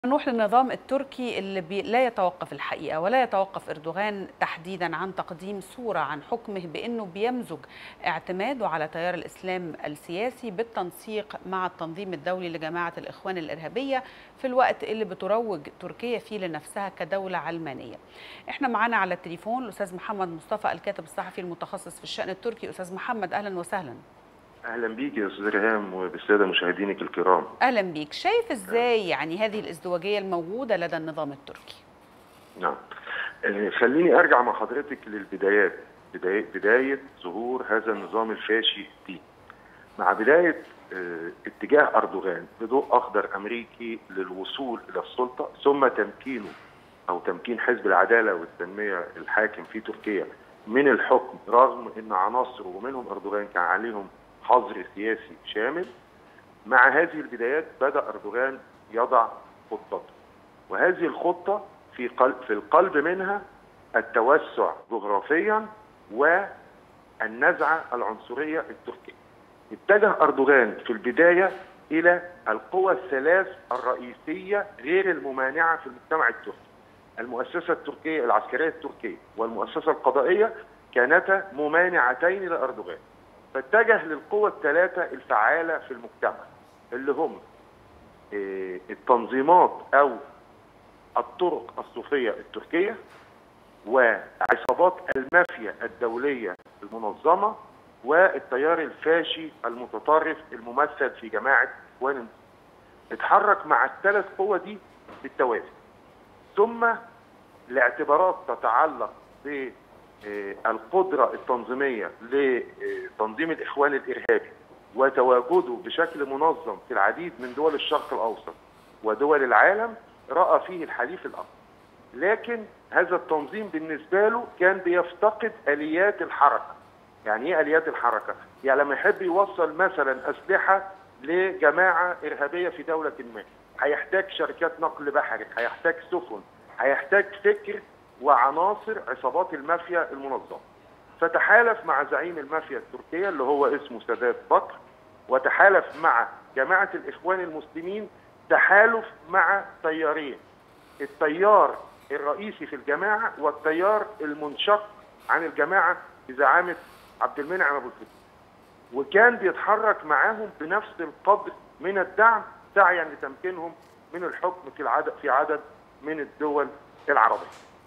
نروح للنظام التركي اللي بي لا يتوقف الحقيقة ولا يتوقف إردوغان تحديدا عن تقديم صورة عن حكمه بأنه بيمزج اعتماده على تيار الإسلام السياسي بالتنسيق مع التنظيم الدولي لجماعة الإخوان الإرهابية في الوقت اللي بتروج تركيا فيه لنفسها كدولة علمانية احنا معانا على التليفون الأستاذ محمد مصطفى الكاتب الصحفي المتخصص في الشأن التركي أستاذ محمد أهلا وسهلا اهلا بيك يا استاذ ريهام وبالساده مشاهدينك الكرام اهلا بيك شايف ازاي يعني هذه الازدواجيه الموجوده لدى النظام التركي نعم آه، خليني ارجع مع حضرتك للبدايات بدايه بدايه ظهور هذا النظام الفاشي دي مع بدايه آه، اتجاه اردوغان بضوء اخضر امريكي للوصول الى السلطه ثم تمكينه او تمكين حزب العداله والتنميه الحاكم في تركيا من الحكم رغم ان عناصره ومنهم اردوغان كان عليهم حظر سياسي شامل مع هذه البدايات بدا اردوغان يضع خطته وهذه الخطه في قلب في القلب منها التوسع جغرافيا والنزعه العنصريه التركيه. اتجه اردوغان في البدايه الى القوى الثلاث الرئيسيه غير الممانعه في المجتمع التركي. المؤسسه التركيه العسكريه التركيه والمؤسسه القضائيه كانتا ممانعتين لاردوغان. فاتجه للقوى الثلاثة الفعالة في المجتمع اللي هم التنظيمات أو الطرق الصوفية التركية وعصابات المافيا الدولية المنظمة والتيار الفاشي المتطرف الممثل في جماعة إخوان اتحرك مع الثلاث قوى دي بالتوازي ثم لاعتبارات تتعلق ب القدرة التنظيمية لتنظيم الإخوان الإرهابي وتواجده بشكل منظم في العديد من دول الشرق الأوسط ودول العالم رأى فيه الحليف الأقوى لكن هذا التنظيم بالنسبة له كان بيفتقد آليات الحركة يعني إيه آليات الحركة؟ يعني لما يحب يوصل مثلا أسلحة لجماعة إرهابية في دولة ما هيحتاج شركات نقل بحري هيحتاج سفن هيحتاج فكر وعناصر عصابات المافيا المنظمه. فتحالف مع زعيم المافيا التركيه اللي هو اسمه سادات بكر وتحالف مع جماعه الاخوان المسلمين تحالف مع تيارين. التيار الرئيسي في الجماعه والتيار المنشق عن الجماعه بزعامه عبد المنعم ابو الفتوح. وكان بيتحرك معاهم بنفس القدر من الدعم سعيا لتمكينهم من الحكم في العدد في عدد من الدول العربيه.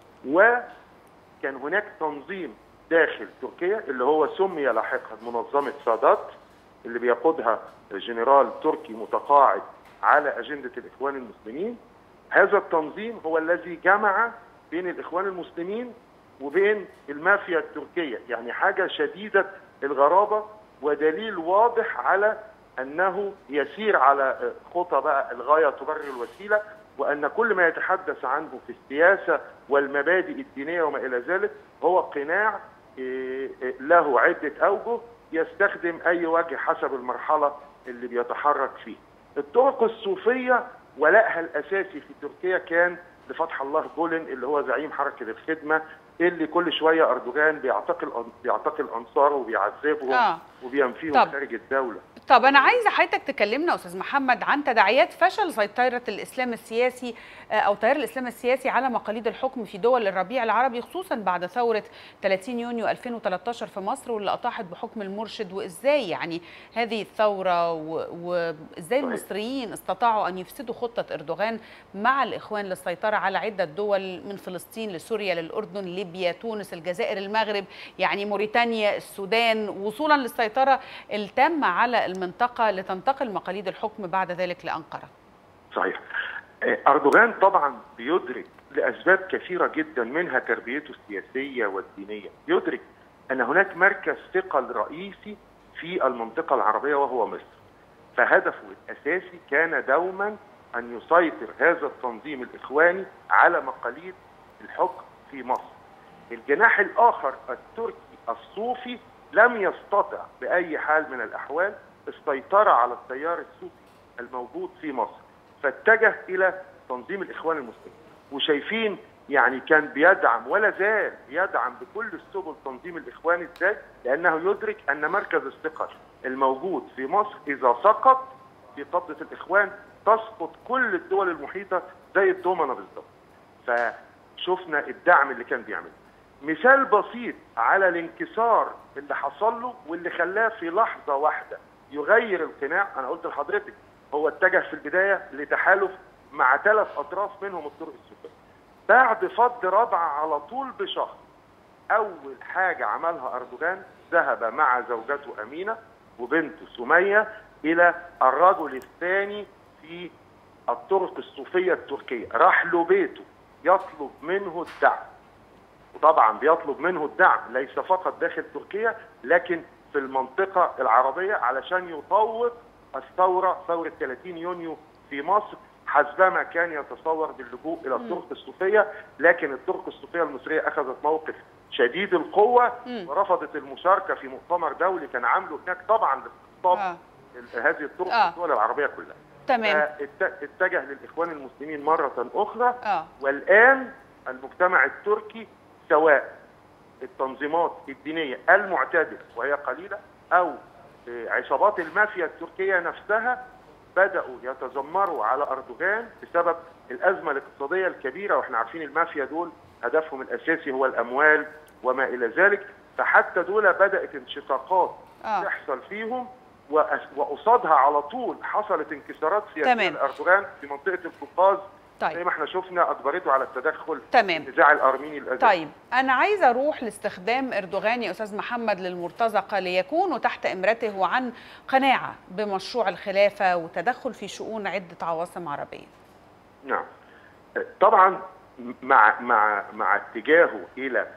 وكان هناك تنظيم داخل تركيا اللي هو سمي لاحقا منظمه سادات اللي بيقودها جنرال تركي متقاعد على اجنده الاخوان المسلمين هذا التنظيم هو الذي جمع بين الاخوان المسلمين وبين المافيا التركيه يعني حاجه شديده الغرابه ودليل واضح على انه يسير على خطى بقى الغايه تبرر الوسيله وان كل ما يتحدث عنه في السياسه والمبادئ الدينيه وما الى ذلك هو قناع له عده اوجه يستخدم اي وجه حسب المرحله اللي بيتحرك فيه. الطرق الصوفيه ولائها الاساسي في تركيا كان لفتح الله جولن اللي هو زعيم حركه الخدمه اللي كل شويه اردوغان بيعتقل بيعتقل انصاره وبيعذبهم آه. وبينفيهم خارج الدوله. طب انا عايزه حضرتك تكلمنا استاذ محمد عن تداعيات فشل سيطره الاسلام السياسي او تيار الاسلام السياسي على مقاليد الحكم في دول الربيع العربي خصوصا بعد ثوره 30 يونيو 2013 في مصر واللي اطاحت بحكم المرشد وازاي يعني هذه الثوره وازاي المصريين استطاعوا ان يفسدوا خطه اردوغان مع الاخوان للسيطره على عده دول من فلسطين لسوريا للاردن ليبيا تونس الجزائر المغرب يعني موريتانيا السودان وصولا للسيطره التامه على المنطقة لتنتقل مقاليد الحكم بعد ذلك لأنقرة صحيح أردوغان طبعا بيدرك لأسباب كثيرة جدا منها تربيته السياسية والدينية يدرك أن هناك مركز ثقل رئيسي في المنطقة العربية وهو مصر فهدفه الأساسي كان دوما أن يسيطر هذا التنظيم الإخواني على مقاليد الحكم في مصر الجناح الآخر التركي الصوفي لم يستطع بأي حال من الأحوال السيطرة على التيار الصوفي الموجود في مصر فاتجه إلى تنظيم الإخوان المسلمين وشايفين يعني كان بيدعم ولا زال يدعم بكل السبل تنظيم الإخوان إزاي؟ لأنه يدرك أن مركز الثقل الموجود في مصر إذا سقط في قبضة الإخوان تسقط كل الدول المحيطة زي الضمنه بالظبط فشفنا الدعم اللي كان بيعمله مثال بسيط على الانكسار اللي حصل له واللي خلاه في لحظه واحده يغير القناع انا قلت لحضرتك هو اتجه في البدايه لتحالف مع ثلاث اطراف منهم الطرق السفليه بعد فض رابعه على طول بشهر اول حاجه عملها اردوغان ذهب مع زوجته امينه وبنته سميه الى الرجل الثاني في الطرق الصوفيه التركيه راح له بيته يطلب منه الدعم وطبعا بيطلب منه الدعم ليس فقط داخل تركيا لكن في المنطقه العربيه علشان يطوق الثوره ثوره 30 يونيو في مصر حسبما كان يتصور باللجوء الى الطرق الصوفيه لكن الطرق الصوفيه المصريه اخذت موقف شديد القوه مم. ورفضت المشاركه في مؤتمر دولي كان عامله هناك طبعا لاستقطاب آه. ال- هذه الطرق آه. في الدول العربيه كلها تمام فات- اتجه للاخوان المسلمين مره اخرى اه والان المجتمع التركي سواء التنظيمات الدينيه المعتدله وهي قليله او آه، عصابات المافيا التركيه نفسها بداوا يتذمروا على اردوغان بسبب الازمه الاقتصاديه الكبيره واحنا عارفين المافيا دول هدفهم الاساسي هو الاموال وما الى ذلك فحتى دول بدات انشقاقات اه تحصل فيهم وأس- وقصادها على طول حصلت انكسارات سياسيه تمام. لاردوغان في منطقه القوقاز زي طيب ما احنا شفنا اجبرته على التدخل تمام في النزاع الارميني الازلي طيب أنا عايزة أروح لاستخدام أردوغان يا أستاذ محمد للمرتزقة ليكونوا تحت إمرته وعن قناعة بمشروع الخلافة وتدخل في شؤون عدة عواصم عربية نعم طبعا مع مع مع اتجاهه الى آه،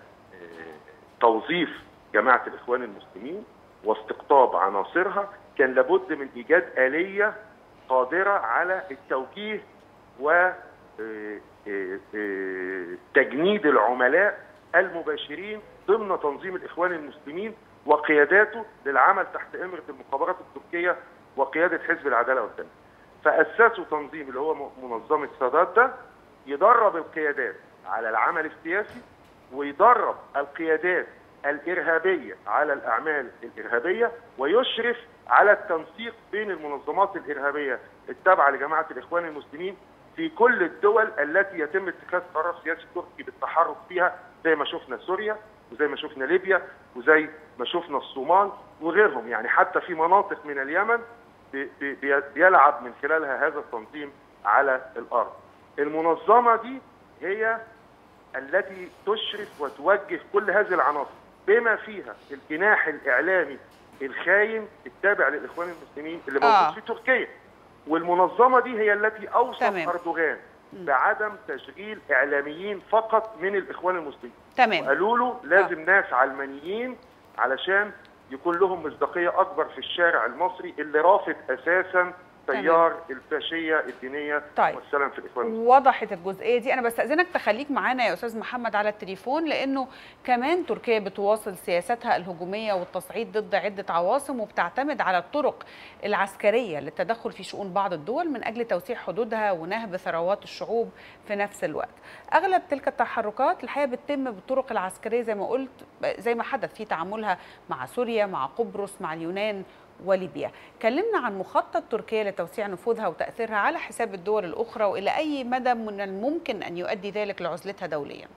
توظيف جماعه الاخوان المسلمين واستقطاب عناصرها كان لابد من ايجاد اليه قادره على التوجيه و آه، آه، آه، تجنيد العملاء المباشرين ضمن تنظيم الاخوان المسلمين وقياداته للعمل تحت امره المخابرات التركيه وقياده حزب العداله والتنميه. فاسسوا تنظيم اللي هو م- منظمه سادات ده يدرب القيادات على العمل السياسي ويدرب القيادات الارهابيه على الاعمال الارهابيه ويشرف على التنسيق بين المنظمات الارهابيه التابعه لجماعه الاخوان المسلمين في كل الدول التي يتم اتخاذ قرار سياسي تركي بالتحرك فيها زي ما شفنا سوريا وزي ما شفنا ليبيا وزي ما شفنا الصومال وغيرهم يعني حتى في مناطق من اليمن بي- بي- بيلعب من خلالها هذا التنظيم على الارض. المنظمه دي هي التي تشرف وتوجه كل هذه العناصر بما فيها الجناح الاعلامي الخاين التابع للاخوان المسلمين اللي موجود آه. في تركيا. والمنظمه دي هي التي اوصت تمام. اردوغان بعدم تشغيل اعلاميين فقط من الاخوان المسلمين. تمام قالوا له لازم ناس علمانيين علشان يكون لهم مصداقيه اكبر في الشارع المصري اللي رافض اساسا تيار الفاشيه الدينيه طيب. والسلام في الاخوان المسلمين. وضحت الجزئيه دي انا بستاذنك تخليك معانا يا استاذ محمد على التليفون لانه كمان تركيا بتواصل سياستها الهجوميه والتصعيد ضد عده عواصم وبتعتمد على الطرق العسكريه للتدخل في شؤون بعض الدول من اجل توسيع حدودها ونهب ثروات الشعوب في نفس الوقت اغلب تلك التحركات الحقيقه بتتم بالطرق العسكريه زي ما قلت زي ما حدث في تعاملها مع سوريا مع قبرص مع اليونان وليبيا كلمنا عن مخطط تركيا لتوسيع نفوذها وتأثيرها على حساب الدول الأخرى وإلى أي مدى من الممكن أن يؤدي ذلك لعزلتها دوليا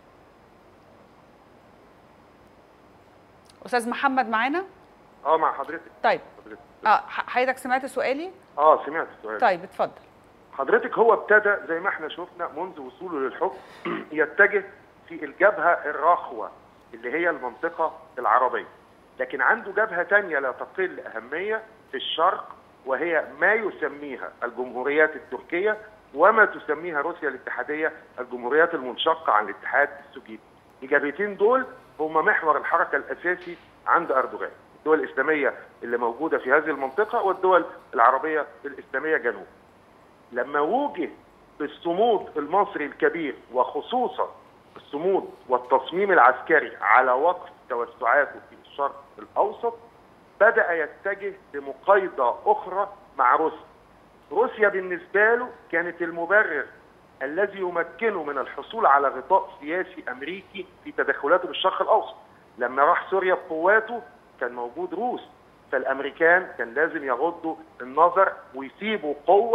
أستاذ محمد معانا؟ اه مع حضرتك طيب حضرتك آه ح- حضرتك سمعت سؤالي؟ اه سمعت السؤال طيب اتفضل حضرتك هو ابتدى زي ما احنا شفنا منذ وصوله للحكم يتجه في الجبهه الرخوه اللي هي المنطقه العربيه لكن عنده جبهه تانية لا تقل اهميه في الشرق وهي ما يسميها الجمهوريات التركيه وما تسميها روسيا الاتحاديه الجمهوريات المنشقه عن الاتحاد السوفيتي الجبهتين دول هم محور الحركه الاساسي عند اردوغان الدول الاسلاميه اللي موجوده في هذه المنطقه والدول العربيه الاسلاميه جنوب لما وجه بالصمود المصري الكبير وخصوصا الصمود والتصميم العسكري على وقف توسعاته في الشرق الاوسط بدا يتجه لمقايضه اخرى مع روسيا. روسيا بالنسبه له كانت المبرر الذي يمكنه من الحصول على غطاء سياسي امريكي في تدخلاته بالشرق الاوسط. لما راح سوريا بقواته كان موجود روس فالامريكان كان لازم يغضوا النظر ويسيبوا قوه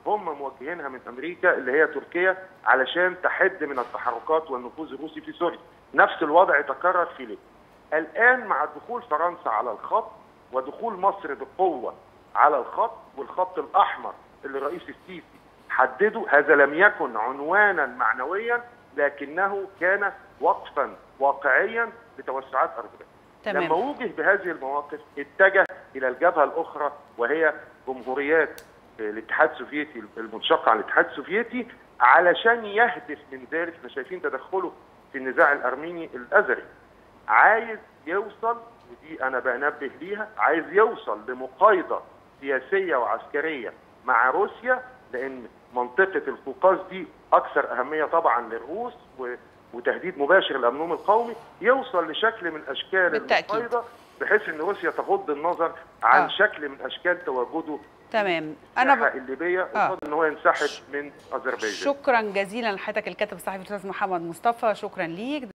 هم موجهينها من امريكا اللي هي تركيا علشان تحد من التحركات والنفوذ الروسي في سوريا نفس الوضع تكرر في ليبيا الان مع دخول فرنسا على الخط ودخول مصر بقوه على الخط والخط الاحمر اللي الرئيس السيسي حدده هذا لم يكن عنوانا معنويا لكنه كان وقفا واقعيا لتوسعات ارضيه تمام. لما وجه بهذه المواقف اتجه الى الجبهه الاخرى وهي جمهوريات الاتحاد السوفيتي المنشقه عن الاتحاد السوفيتي علشان يهدف من ذلك احنا شايفين تدخله في النزاع الارميني الازري عايز يوصل ودي انا بنبه ليها عايز يوصل لمقايضه سياسيه وعسكريه مع روسيا لان منطقه القوقاز دي اكثر اهميه طبعا للروس و وتهديد مباشر لامنهم القومي يوصل لشكل من اشكال بالتأكيد. المقايضه بحيث ان روسيا تغض النظر عن آه. آه. شكل من اشكال تواجده تمام انا انا ب... الليبيه آه. قصاد ان هو ينسحب من اذربيجان شكرا جزيلا لحضرتك الكاتب الصحفي الاستاذ محمد مصطفى شكرا ليك